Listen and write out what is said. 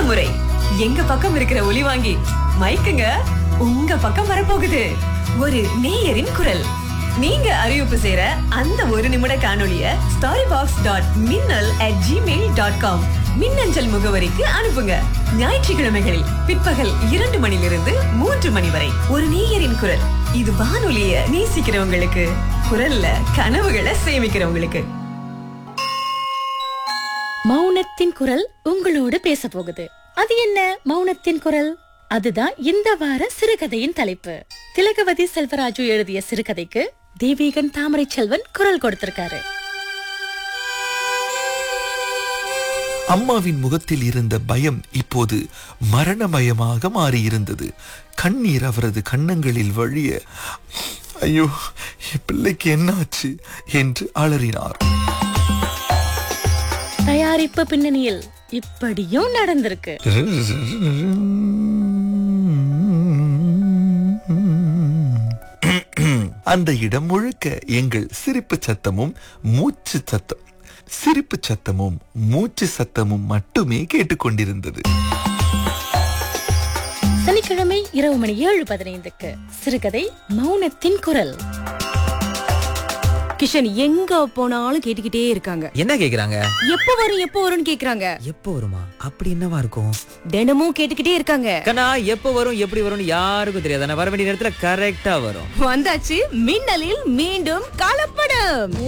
முறை எங்க பக்கம் இருக்கிற ஒலி வாங்கி மைக்குங்க உங்க பக்கம் வரப்போகுது ஒரு நேயரின் குரல் நீங்க அறிவிப்பு செய்யற அந்த ஒரு நிமிட காணொளிய story box dot Minnal at Gmail dot com மின்னஞ்சல் முகவரிக்கு அனுப்புங்க ஞாயிற்றுக்கிழமைகளில் பிற்பகல் இரண்டு மணிலிருந்து மூன்று மணி வரை ஒரு நேயரின் குரல் இது வானொலிய நேசிக்கிறவங்களுக்கு குரல்ல கனவுகளை சேமிக்கிறவங்களுக்கு மௌனத்தின் குரல் உங்களோடு பேச போகுது அது என்ன மௌனத்தின் குரல் அதுதான் இந்த வார சிறுகதையின் தலைப்பு திலகவதி செல்வராஜு எழுதிய சிறுகதைக்கு தேவிகன் தாமரை செல்வன் குரல் கொடுத்திருக்காரு அம்மாவின் முகத்தில் இருந்த பயம் இப்போது மரணமயமாக மாறியிருந்தது கண்ணீர் அவரது கன்னங்களில் வழிய ஐயோ என் பிள்ளைக்கு என்னாச்சு என்று அலறினார் தயாரிப்பு பின்னணியில் இப்படியும் நடந்திருக்கு அந்த இடம் முழுக்க எங்கள் சிரிப்பு சத்தமும் மூச்சு சத்தம் சிரிப்பு சத்தமும் மூச்சு சத்தமும் மட்டுமே கேட்டுக்கொண்டிருந்தது சனிக்கிழமை இரவு மணி ஏழு பதினைந்துக்கு சிறுகதை மௌனத்தின் குரல் கிஷன் எங்க போனாலும் கேட்டுக்கிட்டே இருக்காங்க என்ன கேக்குறாங்க எப்ப வரும் எப்ப வரும்னு கேக்குறாங்க எப்போ வருமா அப்படி என்னவா இருக்கும் தினமும் கேட்டுக்கிட்டே இருக்காங்க கண்ணா எப்போ வரும் எப்படி வரும்னு யாருக்கும் தெரியாது ஆனா வர வேண்டிய நேரத்துல கரெக்டா வரும் வந்தாச்சு மின்னலில் மீண்டும் கலப்படம்